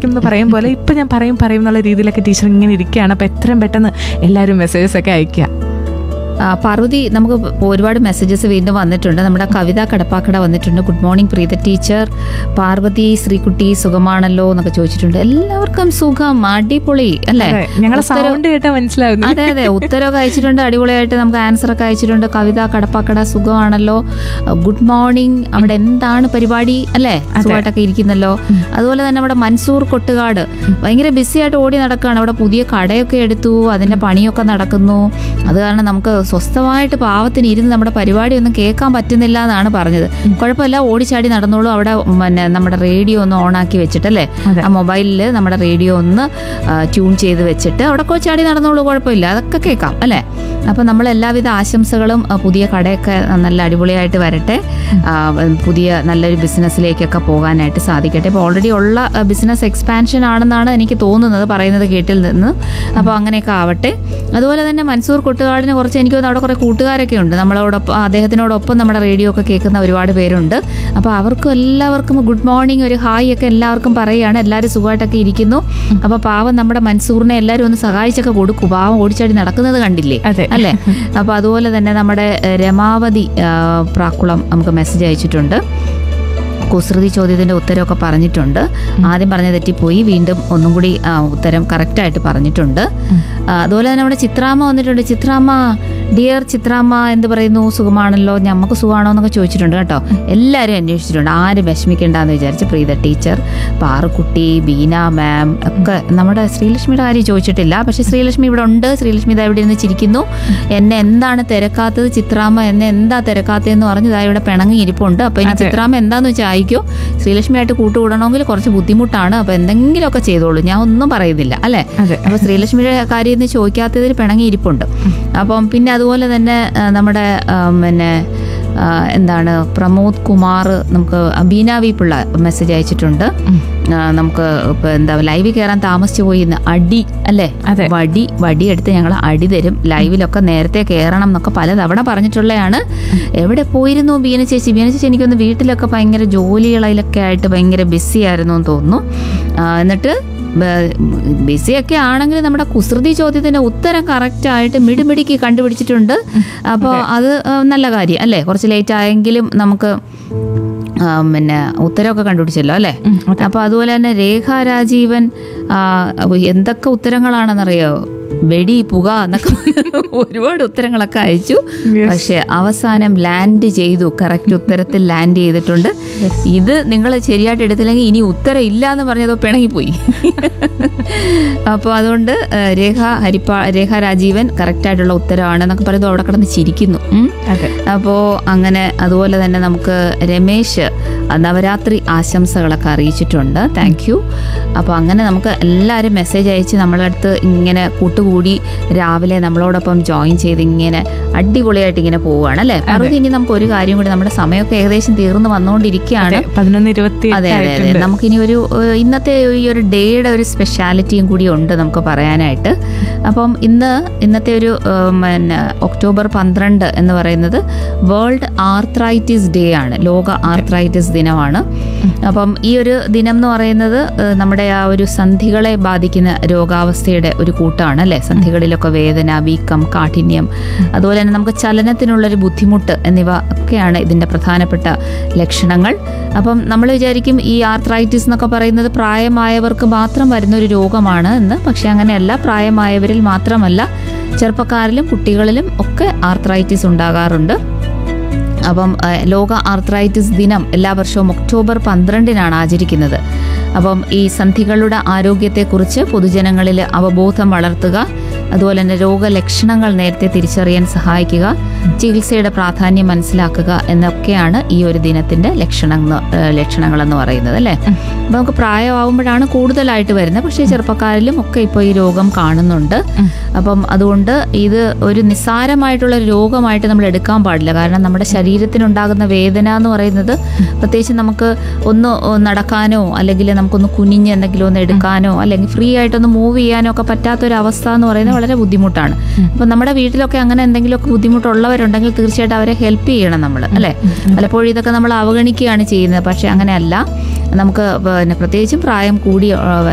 സംസാരിക്കും എന്ന് പറയും പോലെ ഇപ്പം ഞാൻ പറയും പറയും എന്നുള്ള രീതിയിലൊക്കെ ടീച്ചർ ഇങ്ങനെ ഇരിക്കുകയാണ് അപ്പോൾ എത്രയും പെട്ടെന്ന് എല്ലാവരും മെസ്സേജസ് ഒക്കെ അയക്കുക ആ, പാർവതി നമുക്ക് ഒരുപാട് മെസ്സേജസ് വീണ്ടും വന്നിട്ടുണ്ട് നമ്മുടെ കവിത കടപ്പാക്കട വന്നിട്ടുണ്ട് good morning Preetha teacher Parvathy Sreekutty സുഖമാണല്ലോ എന്നൊക്കെ ചോദിച്ചിട്ടുണ്ട് എല്ലാവർക്കും സുഖം അടിപൊളി അല്ലേ അതെ, ഞങ്ങളെ ഉത്തരം- സൗണ്ട് കേട്ടാൽ മനസ്സിലാവുന്നു അതെ അതെ ഉത്തരവൊക്കെ അയച്ചിട്ടുണ്ട് അടിപൊളിയായിട്ട് നമുക്ക് ആൻസർ ഒക്കെ അയച്ചിട്ടുണ്ട് കവിത കടപ്പാക്കട സുഖമാണല്ലോ ഗുഡ് മോർണിംഗ് അവിടെ എന്താണ് പരിപാടി അല്ലേ സുഖമായിട്ടൊക്കെ ഇരിക്കുന്നല്ലോ അതുപോലെ തന്നെ നമ്മുടെ മൻസൂർ കൊട്ടുകാട് ഭയങ്കര ബിസി ആയിട്ട് ഓടി നടക്കുകയാണ് അവിടെ പുതിയ കടയൊക്കെ എടുത്തു അതിന്റെ പണിയൊക്കെ നടക്കുന്നു അത് കാരണം നമുക്ക് സ്വസ്ഥമായിട്ട് പാവത്തിന് ഇരുന്ന് നമ്മുടെ പരിപാടി ഒന്നും കേൾക്കാൻ പറ്റുന്നില്ല എന്നാണ് പറഞ്ഞത് കുഴപ്പമില്ല ഓടിച്ചാടി നടന്നോളൂ അവിടെ പിന്നെ നമ്മുടെ റേഡിയോ ഒന്ന് ഓണാക്കി വെച്ചിട്ടല്ലേ അതെ. ആ മൊബൈലിൽ നമ്മുടെ റേഡിയോ ഒന്ന് ട്യൂൺ ചെയ്ത് വെച്ചിട്ട് അവിടെ കൊച്ചാടി നടന്നോളൂ കുഴപ്പമില്ല അതൊക്കെ കേൾക്കാം അല്ലേ അപ്പം നമ്മൾ എല്ലാവിധ ആശംസകളും ആ, പുതിയ കടയൊക്കെ നല്ല അടിപൊളിയായിട്ട് വരട്ടെ ആ, പുതിയ നല്ലൊരു ബിസിനസ്സിലേക്കൊക്കെ പോകാനായിട്ട് സാധിക്കട്ടെ ഇപ്പോൾ ഓൾറെഡി ഉള്ള ബിസിനസ് എക്സ്പാൻഷൻ ആണെന്നാണ് എനിക്ക് തോന്നുന്നത് പറയുന്നത് കേട്ടിൽ നിന്ന് അപ്പോൾ അങ്ങനെയൊക്കെ ആവട്ടെ അതുപോലെ തന്നെ മൻസൂർ കൊട്ടുകാടിന് കുറച്ച് എനിക്ക് തോന്നുന്നു അവിടെ കുറേ കൂട്ടുകാരൊക്കെ ഉണ്ട് നമ്മളോടൊപ്പം അദ്ദേഹത്തിനോടൊപ്പം നമ്മുടെ റേഡിയോ ഒക്കെ കേൾക്കുന്ന ഒരുപാട് പേരുണ്ട് അപ്പോൾ അവർക്കും എല്ലാവർക്കും ഗുഡ് മോർണിംഗ് ഒരു ഹായ് ഒക്കെ എല്ലാവർക്കും പറയുകയാണ് എല്ലാവരും സുഖമായിട്ടൊക്കെ ഇരിക്കുന്നു അപ്പോൾ പാവം നമ്മുടെ മൻസൂറിനെ എല്ലാവരും ഒന്ന് സഹായിച്ചൊക്കെ കൊടുക്കും പാവം ഓടിച്ചാടി നടക്കുന്നത് കണ്ടില്ലേ അതെ. അല്ലേ അപ്പോൾ അതുപോലെ തന്നെ നമ്മുടെ ഏഹ്, രമാവതി ആ, പ്രാക്കുളം നമുക്ക് മെസ്സേജ് അയച്ചിട്ടുണ്ട് കുസൃതി ചോദ്യത്തിന്റെ ഉത്തരവൊക്കെ പറഞ്ഞിട്ടുണ്ട് ആദ്യം പറഞ്ഞ തെറ്റിപ്പോയി വീണ്ടും ഒന്നും കൂടി ആ, ഉത്തരം കറക്റ്റായിട്ട് പറഞ്ഞിട്ടുണ്ട് ആ, അതുപോലെ തന്നെ നമ്മുടെ ചിത്രാമ്മ വന്നിട്ടുണ്ട് ചിത്രാമ്മ ഡിയർ ചിത്രാമ്മ എന്ത് പറയുന്നു സുഖമാണല്ലോ ഞമ്മക്ക് സുഖമാണോ എന്നൊക്കെ ചോദിച്ചിട്ടുണ്ട് കേട്ടോ എല്ലാവരും അന്വേഷിച്ചിട്ടുണ്ട് ആരും വിഷമിക്കേണ്ടെന്ന് വിചാരിച്ച് പ്രീത ടീച്ചർ പാറുക്കുട്ടി ബീന മാം ഒക്കെ നമ്മുടെ ശ്രീലക്ഷ്മിയുടെ കാര്യം ചോദിച്ചിട്ടില്ല പക്ഷെ ശ്രീലക്ഷ്മി ഇവിടെ ഉണ്ട് ശ്രീലക്ഷ്മി ഇതാ ഇവിടെ ഇരുന്ന് ചിരിക്കുന്നു എന്നെ എന്താണ് തിരക്കാത്തത് ചിത്രാമ്മ എന്നെ എന്താ തിരക്കാത്തതെന്ന് പറഞ്ഞ് ഇതാ ഇവിടെ പിണങ്ങി ഇരിപ്പുണ്ട് അപ്പൊ ഇനി അതെ. ചിത്രാമ്മ എന്താന്ന് വെച്ചാൽ അയക്കോ ശ്രീലക്ഷ്മിയായിട്ട് കൂട്ടുകൂടണമെങ്കിൽ കുറച്ച് ബുദ്ധിമുട്ടാണ് അപ്പൊ എന്തെങ്കിലുമൊക്കെ ചെയ്തോളൂ ഞാൻ ഒന്നും പറയുന്നില്ല അല്ലേ അതെ അപ്പൊ ശ്രീലക്ഷ്മിയുടെ കാര്യം ഇന്ന് ചോദിക്കാത്തതിൽ പിണങ്ങി ഇരിപ്പുണ്ട് അപ്പം പിന്നെ അതുപോലെ തന്നെ ആ, നമ്മുടെ ആ, പിന്നെ ആ, എന്താണ് പ്രമോദ് കുമാർ നമുക്ക് ബീന വി പിള്ള മെസ്സേജ് അയച്ചിട്ടുണ്ട് ആ, നമുക്ക് ഇപ്പൊ എന്താ ലൈവിൽ കയറാൻ താമസിച്ചു പോയി ഇന്ന് അടി അല്ലേ അതെ. വടി വടി എടുത്ത് ഞങ്ങൾ അടി തരും ലൈവിലൊക്കെ നേരത്തെ കയറണം എന്നൊക്കെ പലതവണ പറഞ്ഞിട്ടുള്ളതാണ് എവിടെ പോയിരുന്നു ബീന ചേച്ചി ബീന ചേച്ചി എനിക്കൊന്ന് വീട്ടിലൊക്കെ ഭയങ്കര ജോലികളിലൊക്കെ ആയിട്ട് ഭയങ്കര ബിസി ആയിരുന്നു എന്ന് തോന്നുന്നു ആ, എന്നിട്ട് ബിസിയൊക്കെ ആണെങ്കിൽ നമ്മുടെ കുസൃതി ചോദ്യത്തിന്റെ ഉത്തരം കറക്റ്റ് ആയിട്ട് മിടിമിടിക്ക് കണ്ടുപിടിച്ചിട്ടുണ്ട് അപ്പോൾ അത് ആ, നല്ല കാര്യം അല്ലേ കുറച്ച് ലേറ്റ് ആയെങ്കിലും നമുക്ക് ആ, പിന്നെ ഉത്തരമൊക്കെ കണ്ടുപിടിച്ചല്ലോ അല്ലേ ഉം, അതെ. അപ്പൊ അതുപോലെ തന്നെ രേഖ രാജീവൻ ആ, എന്തൊക്കെ ഉത്തരങ്ങളാണെന്നറിയോ വെടി പുക എന്നൊക്കെ ഒരുപാട് ഉത്തരങ്ങളൊക്കെ അയച്ചു Yes. പക്ഷെ അവസാനം ലാൻഡ് ചെയ്തു കറക്റ്റ് ഉത്തരത്തിൽ ലാൻഡ് ചെയ്തിട്ടുണ്ട് ഇത് നിങ്ങൾ ശരിയായിട്ട് എടുത്തില്ലെങ്കിൽ ഇനി ഉത്തരം ഇല്ല എന്ന് പറഞ്ഞതോ പിണങ്ങിപ്പോയി അപ്പോൾ അതുകൊണ്ട് ആ, രേഖ ഹരിപ്പാ രേഖ രാജീവൻ കറക്റ്റായിട്ടുള്ള ഉത്തരമാണ് എന്നൊക്കെ പറയുമ്പോൾ അവിടെ കിടന്ന് ചിരിക്കുന്നു ഉം. അതെ അപ്പോൾ അങ്ങനെ അതുപോലെ തന്നെ നമുക്ക് രമേശ് നവരാത്രി ആശംസകളൊക്കെ അറിയിച്ചിട്ടുണ്ട് താങ്ക് യു അപ്പോൾ അങ്ങനെ നമുക്ക് എല്ലാവരും മെസ്സേജ് അയച്ച് നമ്മളെ അടുത്ത് ഇങ്ങനെ കൂട്ടുകൂടി രാവിലെ നമ്മളോടൊപ്പം ജോയിൻ ചെയ്ത് ഇങ്ങനെ അടിപൊളിയായിട്ട് ഇങ്ങനെ പോവുകയാണ് അല്ലേ പാർവതി ഇനി നമുക്ക് ഒരു കാര്യം കൂടി നമ്മുടെ സമയമൊക്കെ ഏകദേശം തീർന്നു വന്നുകൊണ്ടിരിക്കുകയാണ് അതെ പതിനൊന്ന് ഇരുപത്തി അതെ അതെ അതെ നമുക്കിനി ഒരു ഏഹ്, ഇന്നത്തെ ഈ ഒരു ഡേയുടെ ഒരു സ്പെഷ്യാലിറ്റിയും കൂടി ഉണ്ട് നമുക്ക് പറയാനായിട്ട് അപ്പം ഇന്ന് ഇന്നത്തെ ഒരു ഏഹ്, പിന്നെ ഒക്ടോബർ പന്ത്രണ്ട് എന്ന് പറയുന്നത് വേൾഡ് ആർത്രൈറ്റിസ് ഡേ ആണ് ലോക ആർത്രൈറ്റിസ് ദിനമാണ് അപ്പം ഈ ഒരു ദിനം എന്ന് പറയുന്നത് ഏഹ്, നമ്മുടെ ആ ഒരു സന്ധികളെ ബാധിക്കുന്ന രോഗാവസ്ഥയുടെ ഒരു കൂട്ടമാണ് അല്ലേ സന്ധികളിലൊക്കെ വേദന വീക്കം കാഠിന്യം അതുപോലെ തന്നെ നമുക്ക് ചലനത്തിനുള്ളൊരു ബുദ്ധിമുട്ട് എന്നിവ ഒക്കെയാണ് ഇതിൻ്റെ പ്രധാനപ്പെട്ട ലക്ഷണങ്ങൾ അപ്പം നമ്മൾ വിചാരിക്കും ഈ ആർത്രൈറ്റിസ് എന്നൊക്കെ പറയുന്നത് പ്രായമായവർക്ക് മാത്രം വരുന്ന ഒരു രോഗമാണ് എന്ന് പക്ഷെ അങ്ങനെയല്ല പ്രായമായവരിൽ മാത്രമല്ല ചെറുപ്പക്കാരിലും കുട്ടികളിലും ഒക്കെ ആർത്രൈറ്റിസ് ഉണ്ടാകാറുണ്ട് അപ്പം ഏഹ്, ലോക ആർത്രൈറ്റിസ് ദിനം എല്ലാ വർഷവും ഒക്ടോബർ പന്ത്രണ്ടിനാണ് ആചരിക്കുന്നത് അപ്പം ഈ സന്ധികളുടെ ആരോഗ്യത്തെക്കുറിച്ച് പൊതുജനങ്ങളിൽ അവബോധം വളർത്തുക അതുപോലെ തന്നെ രോഗലക്ഷണങ്ങൾ നേരത്തെ തിരിച്ചറിയാൻ സഹായിക്കുക ചികിത്സയുടെ പ്രാധാന്യം മനസ്സിലാക്കുക എന്നൊക്കെയാണ് ഈ ഒരു ദിനത്തിന്റെ ലക്ഷണം ലക്ഷണങ്ങൾ എന്ന് പറയുന്നത് അല്ലേ അപ്പം നമുക്ക് പ്രായമാകുമ്പോഴാണ് കൂടുതലായിട്ട് വരുന്നത് പക്ഷേ ചെറുപ്പക്കാരിലും ഒക്കെ ഇപ്പോൾ ഈ രോഗം കാണുന്നുണ്ട് അപ്പം അതുകൊണ്ട് ഇത് ഒരു നിസ്സാരമായിട്ടുള്ള ഒരു രോഗമായിട്ട് നമ്മൾ എടുക്കാൻ പാടില്ല കാരണം നമ്മുടെ ശരീരത്തിനുണ്ടാകുന്ന വേദന എന്ന് പറയുന്നത് പ്രത്യേകിച്ച് നമുക്ക് ഒന്ന് നടക്കാനോ അല്ലെങ്കിൽ നമുക്കൊന്ന് കുനിഞ്ഞ് എന്തെങ്കിലും ഒന്ന് എടുക്കാനോ അല്ലെങ്കിൽ ഫ്രീ ആയിട്ടൊന്ന് മൂവ് ചെയ്യാനോ ഒക്കെ പറ്റാത്തൊരു അവസ്ഥ എന്ന് പറയുന്നത് വളരെ ബുദ്ധിമുട്ടാണ് അപ്പം നമ്മുടെ വീട്ടിലൊക്കെ അങ്ങനെ എന്തെങ്കിലുമൊക്കെ ബുദ്ധിമുട്ടുള്ളവരുണ്ടെങ്കിൽ തീർച്ചയായിട്ടും അവരെ ഹെൽപ്പ് ചെയ്യണം നമ്മൾ അല്ലേ പലപ്പോഴും ഇതൊക്കെ നമ്മൾ അവഗണിക്കുകയാണ് ചെയ്യുന്നത് പക്ഷെ അങ്ങനെയല്ല നമുക്ക് പിന്നെ പ്രത്യേകിച്ചും പ്രായം കൂടിയ ആ,